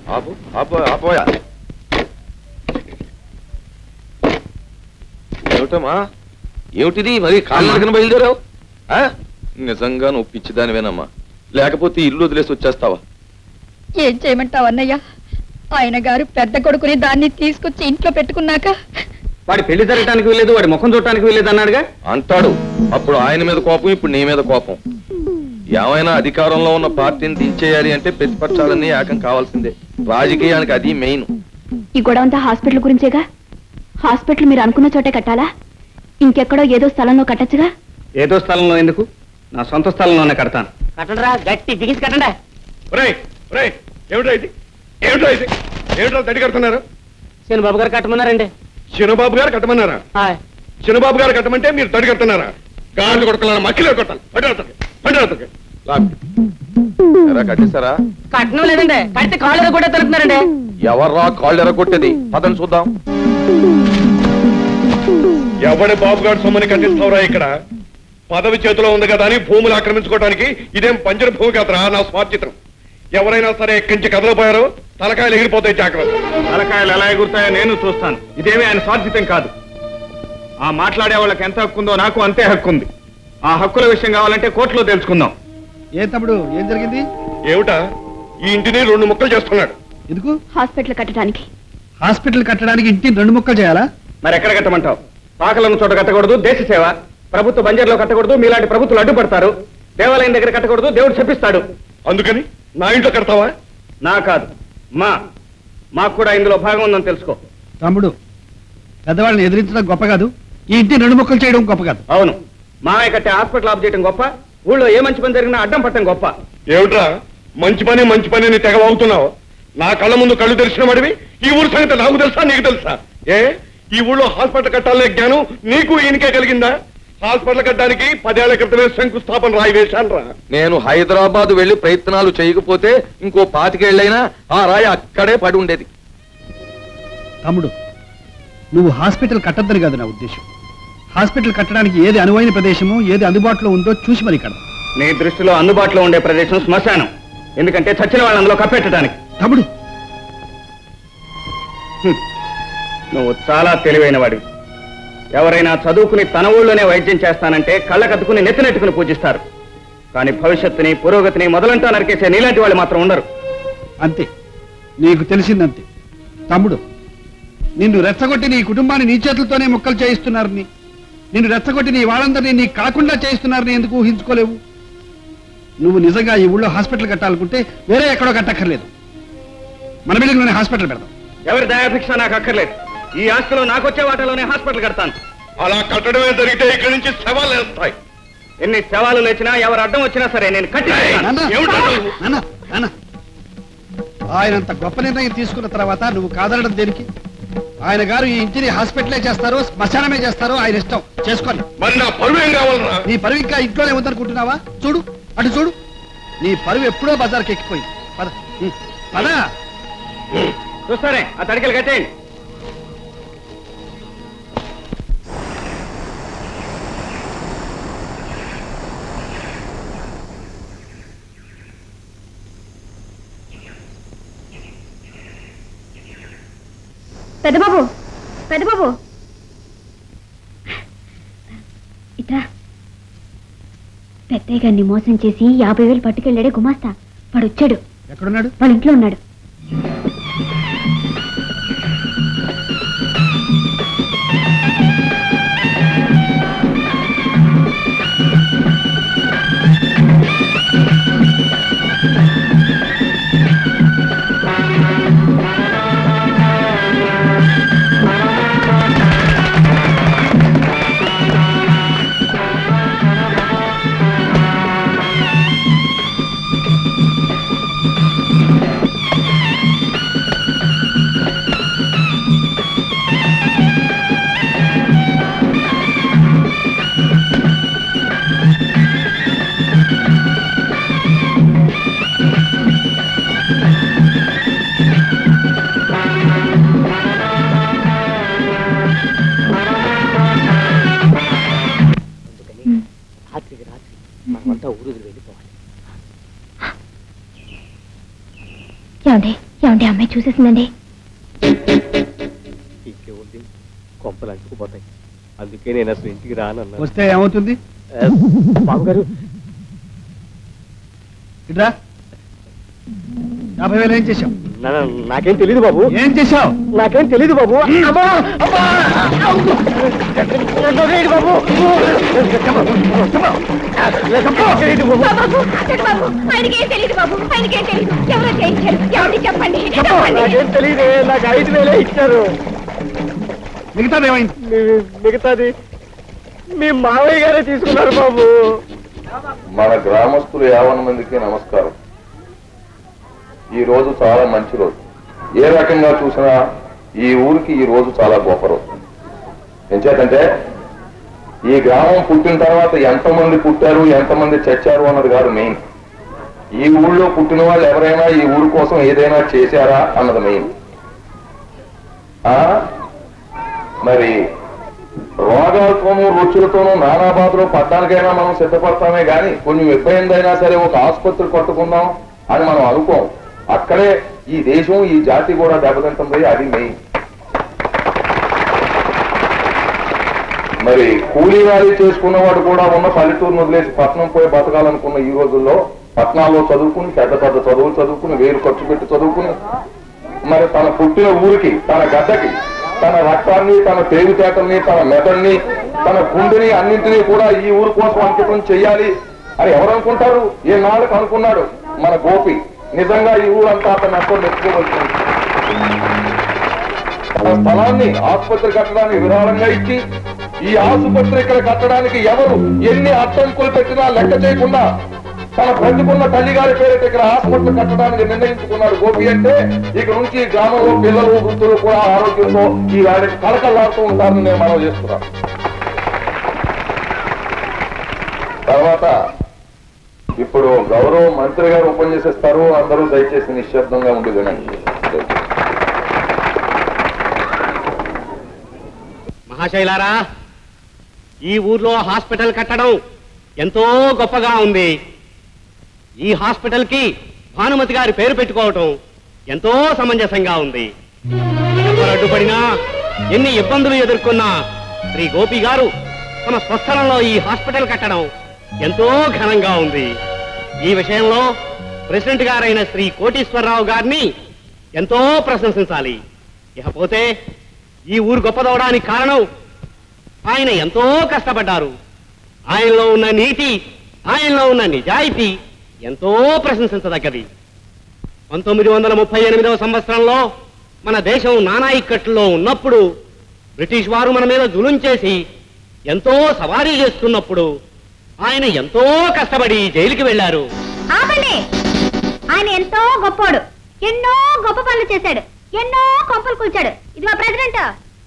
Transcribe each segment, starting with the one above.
ఆపు ఆపు ఆపోయా ఏమిటమ్మా ఏమిటిది మరి కాళ్ళకి బయలుదేరావు ఆ? నిజంగా నువ్వు పిచ్చిదానివేనమ్మా లేకపోతే ఇల్లు వదిలేసి వచ్చేస్తావా ఏం చేయమంటావు అన్నయ్య ఆయన గారు పెద్ద కొడుకుని దాన్ని తీసుకొచ్చి ఇంట్లో పెట్టుకున్నాక వాడి పెళ్లి జరగటానికి వెళ్ళలేదు వాడి ముఖం చూడటానికి వెళ్ళలేదు అన్నాడుగా అంటాడు అప్పుడు ఆయన మీద కోపం ఇప్పుడు నీ మీద కోపం ఏమైనా అధికారంలో ఉన్న పార్టీని దించేయాలి అంటే ప్రతిపక్షాలన్నీ ఏకం కావాల్సిందే రాజకీయానికి అది మెయిన్ ఈ గొడవ అంతా హాస్పిటల్ గురించేగా హాస్పిటల్ మీరు అనుకున్న చోటే కట్టాలా ఇంకెక్కడో ఏదో స్థలంలో కట్టచ్చుగా ఏదో స్థలంలో ఎందుకు నా సొంత స్థలంలోనే కడతాను కట్టడరా గట్టి బిగిసి కట్టండి ఒరేయ్ ఒరేయ్ ఏమిటో ఇది ఏమిటో ఇది ఏమిటో తడి కడుతున్నారు శని బాబు గారు కట్టమన్నారండి చిన్నబాబు గారు కట్టమన్నారా హాయ్. చిన్నబాబు గారు కట్టమంటే మీరు తడి కడుతున్నారా గాళ్ళు కొడుకున్నారా మక్కిలో కొట్టాలి పండుగ పండుగ ఎరా కట్టేశారా కట్టడం లేదండి కడితే కాళ్ళు కూడా తలుపుతున్నారండి ఎవర్రా కాళ్ళు ఎరగొట్టేది పదని చూద్దాం ఎవడి బాబు గారు సొమ్మని కట్టిస్తావురా ఇక్కడ పదవి చేతిలో ఉంది కదా అని భూములు ఆక్రమించుకోవడానికి ఇదేం పంజర భూమి కదరా నా స్వార్జితం ఎవరైనా సరే ఎక్కడి నుంచి కదలపోయారో తలకాయలు ఎగిరిపోతాయి జాగ్రత్త తలకాయలు ఎలా ఎగురుతాయో నేను చూస్తాను ఇదేమీ ఆయన స్వార్థితం కాదు ఆ మాట్లాడే వాళ్ళకి ఎంత హక్కు ఉందో నాకు అంతే హక్కు ఉంది ఆ హక్కుల విషయం కావాలంటే కోర్టులో తెలుసుకుందాం ఏ తమ్ముడు ఏం జరిగింది ఏమిటా ఈ ఇంటిని రెండు ముక్కలు చేస్తున్నాడు ఎందుకు హాస్పిటల్ కట్టడానికి హాస్పిటల్ కట్టడానికి ఇంటిని రెండు ముక్కలు చేయాలా మరి ఎక్కడ కట్టమంటావు పాకలను చోట కట్టకూడదు దేశ సేవ ప్రభుత్వ బంజర్లో కట్టకూడదు మీలాంటి ప్రభుత్వాలు అడ్డుపడతారు దేవాలయం దగ్గర కట్టకూడదు దేవుడు చెప్పిస్తాడు అందుకని నా ఇంట్లో కడతావా నా కాదు మా మాకు కూడా ఇందులో భాగం ఉందని తెలుసుకో తమ్ముడు పెద్దవాళ్ళని ఎదిరించడం గొప్ప కాదు ఈ ఇంటిని రెండు ముక్కలు చేయడం గొప్ప కాదు అవును మామయ్య కట్టే హాస్పిటల్ ఆఫ్ చేయడం గొప్ప ఊళ్ళో ఏ మంచి పని జరిగినా అడ్డం పట్టడం గొప్ప ఏమిట్రా మంచి పని మంచి పని అని తెగ అవుతున్నావు నా కళ్ళ ముందు కళ్ళు తెరిచిన వాడివి ఈ ఊరు సంగతి నాకు తెలుసా నీకు తెలుసా ఏ ఈ ఊళ్ళో హాస్పిటల్ కట్టాలనే జ్ఞానం నీకు ఈయనకే కలిగిందా హాస్పిటల్ కట్టడానికి పదేళ్ల క్రితమే శంకుస్థాపన రాయి వేశాను రా నేను హైదరాబాద్ వెళ్లి ప్రయత్నాలు చేయకపోతే ఇంకో పాతికేళ్ళైనా ఆ రాయి అక్కడే పడి ఉండేది తమ్ముడు నువ్వు హాస్పిటల్ కట్టద్దని కాదు నా ఉద్దేశం హాస్పిటల్ కట్టడానికి ఏది అనువైన ప్రదేశమో ఏది అందుబాటులో ఉందో చూసి మరి కడదాం నీ దృష్టిలో అందుబాటులో ఉండే ప్రదేశం శ్మశానం ఎందుకంటే చచ్చిన వాళ్ళని అందులో కప్పెట్టడానికి తమ్ముడు నువ్వు చాలా తెలివైన వాడివి ఎవరైనా చదువుకుని తన ఊళ్ళోనే వైద్యం చేస్తానంటే కళ్ళకద్దుకుని నెత్తినెట్టుకుని పూజిస్తారు కానీ భవిష్యత్తుని పురోగతిని మొదలంటా నరికేసే నీలాంటి వాళ్ళు మాత్రం ఉండరు అంతే నీకు తెలిసిందంతే తమ్ముడు నిన్ను రెచ్చగొట్టి నీ కుటుంబాన్ని నీ చేతులతోనే ముక్కలు చేయిస్తున్నారని నిన్ను రెచ్చగొట్టి నీ వాళ్ళందరినీ నీ కాకుండా చేయిస్తున్నారని ఎందుకు ఊహించుకోలేవు నువ్వు నిజంగా ఈ ఊళ్ళో హాస్పిటల్ కట్టాలనుకుంటే వేరే ఎక్కడో కట్టక్కర్లేదు మన బిల్డింగ్లోనే హాస్పిటల్ పెడదాం ఎవరి దయాభిక్ష నాకు అక్కర్లేదు ఈ ఆస్తిలో నాకొచ్చే వాటాలోనే హాస్పిటల్ కడతాను అలా కట్టడమే జరిగితే ఇక్కడి నుంచి శవాలు వేస్తాయి ఎన్ని శవాలు లేచినా ఎవరు అడ్డం వచ్చినా సరే నేను కట్టి తీరుతాను. నాన్న, ఏమిటా నువ్వు? నాన్న, నాన్న. ఆయనంత గొప్ప నిర్ణయం తీసుకున్న తర్వాత నువ్వు కాదనడం దేనికి ఆయన గారు ఈ ఇంటిని హాస్పిటలే చేస్తారో శ్మశానమే చేస్తారో ఆయన ఇష్టం చేసుకోండి మరి నా పరువు ఏం కావాలరా నీ పరువు ఇంకా ఇంట్లోనే ఉందనుకుంటున్నావా చూడు అటు చూడు నీ పరువు ఎప్పుడో బజార్కి ఎక్కిపోయింది పద ఉం, పద చూస్తారే ఆ తడికలు కట్టేయండి పెద్దబాబు పెద్దబాబు ఇట్రా పెద్దయ్య గారిని మోసం చేసి యాభై వేలు పట్టుకెళ్ళాడే గుమాస్తా వాడు వచ్చాడు ఎక్కడున్నాడు వాళ్ళ ఇంట్లో ఉన్నాడు రాత్రికి రాత్రి మనమంతా ఊరు వెళ్ళిపోవాలి ఏమండి ఏమండి అమ్మాయి చూసేసిందండి ఇంకేముంది కొంపలు అంటుకుపోతాయి అందుకే నేను అసలు ఇంటికి రానన్నా వస్తే ఏమవుతుంది బాబు గారు ఇట్రా యాభై వేలు ఏం చేశావు నాకేం తెలీదు బాబు ఏం చేశావు నాకేం తెలీదు బాబు అమ్మా! అమ్మా! నన్ను వదిలేయండి బాబు తెలీదు బాబు. ఆయనకేం తెలియదు బాబు ఆయనకేం తెలియదు ఎవరో చేయించారు ఎవరిని చెప్పండి నాకేం తెలియదే నాకు ఐదు వేలే ఇచ్చారు మిగతాది ఏమైంది మీ- మిగతాది మీ మావయ్య గారే తీసుకున్నారు బాబు మన గ్రామస్తులు యావన మందికి నమస్కారం ఈ రోజు చాలా మంచి రోజు ఏ రకంగా చూసినా ఈ ఊరికి ఈ రోజు చాలా గొప్ప రోజు ఎంచేతంటే ఈ గ్రామం పుట్టిన తర్వాత ఎంతమంది పుట్టారు ఎంతమంది చచ్చారు అన్నది కాదు మెయిన్ ఈ ఊళ్ళో పుట్టిన వాళ్ళు ఎవరైనా ఈ ఊరు కోసం ఏదైనా చేశారా అన్నది మెయిన్ ఆ మరి రోగాలతోనూ రుచులతోనూ నానా బాధలు పడ్డానికైనా మనం సిద్ధపడతామే గాని కొంచెం ఇబ్బంది అయినా సరే ఒక ఆసుపత్రి కట్టుకుందాం అని మనం అనుకోం అక్కడే ఈ దేశం ఈ జాతి కూడా దెబ్బతింటుంది అది మెయిన్ మరి కూలీ వారీ చేసుకున్నవాడు కూడా ఉన్న పల్లెటూరును వదిలేసి పట్నం పోయి బతకాలనుకున్న ఈ రోజుల్లో పట్నాల్లో చదువుకుని పెద్ద పెద్ద చదువులు చదువుకుని వేరు ఖర్చు పెట్టి చదువుకుని మరి తన పుట్టిన ఊరికి తన గడ్డకి తన రక్తాన్ని తన పేరుతేటల్ని తన మెదడుని తన గుండెని అన్నింటినీ కూడా ఈ ఊరు కోసం అంకితం చెయ్యాలి అని ఎవరు అనుకుంటారు ఏ నాళ్ళకు అనుకున్నాడు మన గోపి నిజంగా ఈ ఊరంతా అతను ఎంతో మెచ్చుకోవలసింది తన స్థలాన్ని ఆసుపత్రి కట్టడానికి విరాళంగా ఇచ్చి ఈ ఆసుపత్రి ఇక్కడ కట్టడానికి ఎవరు ఎన్ని అడ్డంకులు పెట్టినా లెక్క చేయకుండా తన బ్రతికున్న తల్లి గారి పేరిట ఇక్కడ హాస్పిటల్ కట్టడానికి నిర్ణయించుకున్నాడు గోపి అంటే ఇక నుంచి ఈ గ్రామంలో పిల్లలు వృద్ధులు కూడా ఆరోగ్యంతో ఈ వారికి కలకలాడుతూ ఉంటారని నేను మనం చేస్తున్నాను తర్వాత ఇప్పుడు గౌరవ మంత్రి గారు ఉపన్యసిస్తారు అందరూ దయచేసి నిశ్శబ్దంగా ఉండి వినండి మహాశైలారా ఈ ఊర్లో హాస్పిటల్ కట్టడం ఎంతో గొప్పగా ఉంది ఈ హాస్పిటల్ కి భానుమతి గారి పేరు పెట్టుకోవటం ఎంతో సమంజసంగా ఉంది ఎవరు అడ్డుపడినా ఎన్ని ఇబ్బందులు ఎదుర్కొన్నా శ్రీ గోపి గారు తమ స్వస్థలంలో ఈ హాస్పిటల్ కట్టడం ఎంతో ఘనంగా ఉంది ఈ విషయంలో ప్రెసిడెంట్ గారైన శ్రీ కోటీశ్వరరావు గారిని ఎంతో ప్రశంసించాలి ఇకపోతే ఈ ఊరు గొప్పదవడానికి కారణం ఆయన ఎంతో కష్టపడ్డారు ఆయనలో ఉన్న నీతి ఆయనలో ఉన్న నిజాయితీ ఎంతో ప్రశంసించదగ్గది పంతొమ్మిది వందల ముప్పై ఎనిమిదవ సంవత్సరంలో మన దేశం నానా ఇక్కట్లో ఉన్నప్పుడు బ్రిటిష్ వారు మన మీద జులుం చేసి ఎంతో సవారీ చేస్తున్నప్పుడు ఆయన ఎంతో కష్టపడి జైలుకి వెళ్లారు ఆపండి ఆయన ఎంతో గొప్పోడు ఎన్నో గొప్ప పనులు చేశాడు ఎన్నో కొంపలు కూల్చాడు ఇది మా ప్రెసిడెంట్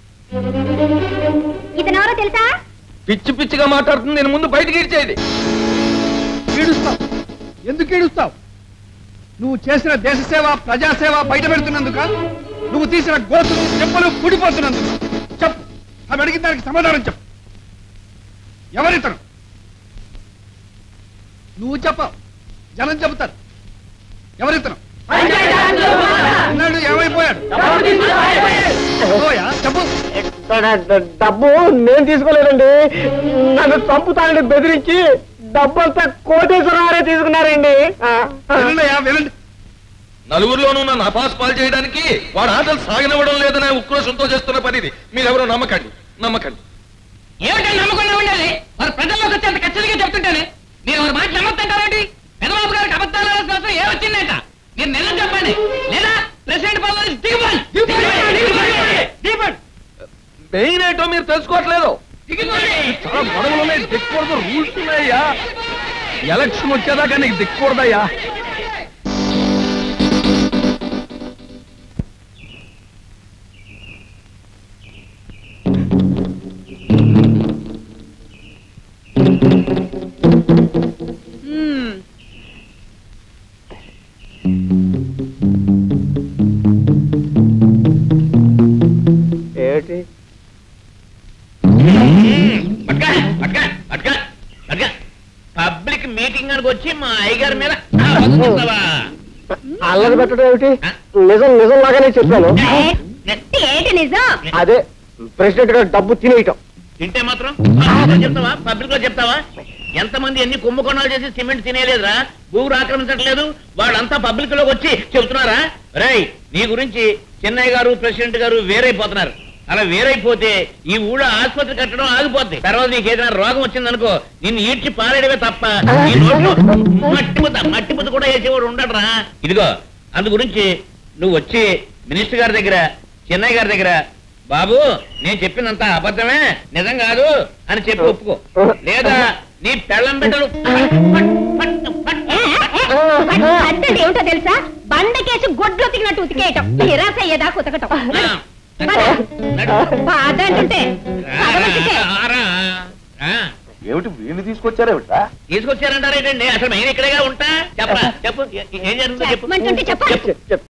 ఇతను ఎవరో తెలుసా పిచ్చి పిచ్చిగా మాట్లాడుతుంది నేను ముందు బయటికి ఇచ్చేది ఏడుస్తావు ఎందుకు ఏడుస్తావు నువ్వు చేసిన దేశ సేవ ప్రజాసేవ బయట పెడుతున్నందుక నువ్వు తీసిన గోతులు చెప్పులు కూడిపోతున్నందుకు చెప్పు అవి అడిగిన దానికి సమాధానం చెప్పు ఎవరితను నువ్వు చెప్పవు జనం చెబుతారు ఎవరితను ఉన్నాడు, ఏమైపోయాడు పోయా చెప్పు డబ్బు నేను తీసుకోలేదండి నన్ను చంపుతానని బెదిరించి డబ్బంతా కోటేశ్వరరావు తీసుకున్నారండి వినండియా వినండి నలుగురిలోనూ నన్ను అపాస్ పాలు చేయడానికి వాడు ఆటలు సాగనివ్వడం లేదనే ఉక్రోషంతో చేస్తున్న పని ఇది మీరెవరో నమ్మకండి నమ్మకండి ఏమిటండి నమ్మకుండా ఉండాలి వారు ప్రజల్లోకి వచ్చేంత ఖచ్చితంగా చెప్తుంటేనే మీరు వారి మాట నమ్మద్దంటారేంటి పెదబాబు గారికి అబద్ధాలు ఆడాల్సిన అవసరం ఏమొచ్చిందంట మీరు నిజం చెప్పండి లేదా ప్రెసిడెంట్ పదవి నుంచి దిగిపోండి దిగిపోండి, దిగిపోండి, దిగిపోండి. మెయిన్ ఏంటో మీరు తెలుసుకోవట్లేదు దిగిపోండి. చాలా గొడవలు ఉన్నాయి దిక్కకూడదు రూల్స్ ఉన్నాయ్యా ఎలక్షన్ వచ్చేదాకా నీకు దిక్కకూడదయ్యా ఏమిటి పట్టుకా, పట్టుకా, పట్టుకా, పట్టుకా. పబ్లిక్ మీటింగ్ అని వచ్చి మా అయ్యగారి మీద అబద్ధం చెప్తావా? అల్లరి పెట్టడం ఏమిటి నిజం నిజం లాగానే చెప్పాను ఏంటి నిజం అదే ప్రెసిడెంట్ గారు డబ్బు తినేయటం తింటే మాత్రం పబ్లిక్ లో చెప్తావా పబ్లిక్ లో చెప్తావా ఎంతమంది ఎన్ని కుంభకోణాలు చేసి సిమెంట్ తినేయలేదురా భూమి ఆక్రమించట్లేదు వాళ్ళంతా పబ్లిక్ లోకి వచ్చి చెబుతున్నారా రేయ్ నీ గురించి చెన్నయ్య గారు ప్రెసిడెంట్ గారు వేరైపోతున్నారు అలా వేరైపోతే ఈ ఊళ్ళో ఆసుపత్రి కట్టడం ఆగిపోద్ది తర్వాత నీకు ఏదైనా రోగం వచ్చిందనుకో నిన్ను ఈడ్చి పారేయడమే తప్ప నీ నోట్లో మట్టి ముద్ద మట్టి ముద్ద కూడా వేసేవాడు ఉండడరా ఇదిగో అందు గురించి నువ్వు వచ్చి మినిస్టర్ గారి దగ్గర చెన్నయ్య గారి దగ్గర బాబు నేను చెప్పిందంతా అబద్ధమే నిజం కాదు అని చెప్పి ఒప్పుకో లేదా నీ పెళ్ళం బిడ్డలు అంటే ఏమిటో తెలుసా బండకేసి గొడ్లు ఉతికినట్టు ఉతికేయటం నిరాశ అయ్యేదాకా ఉతకటం బాధ అంటుంటే పదవచ్చుకే. ఏమిటి వీళ్ళు తీసుకొచ్చారేమిటా తీసుకొచ్చారంటారేంటండి అసలు నేను ఇక్కడేగా ఉంటా చెప్పరా చెప్పు ఏ- ఏం జరుగుతుందో చెప్పు చెప్పమంటుంటే చెప్పాలి చెప్పు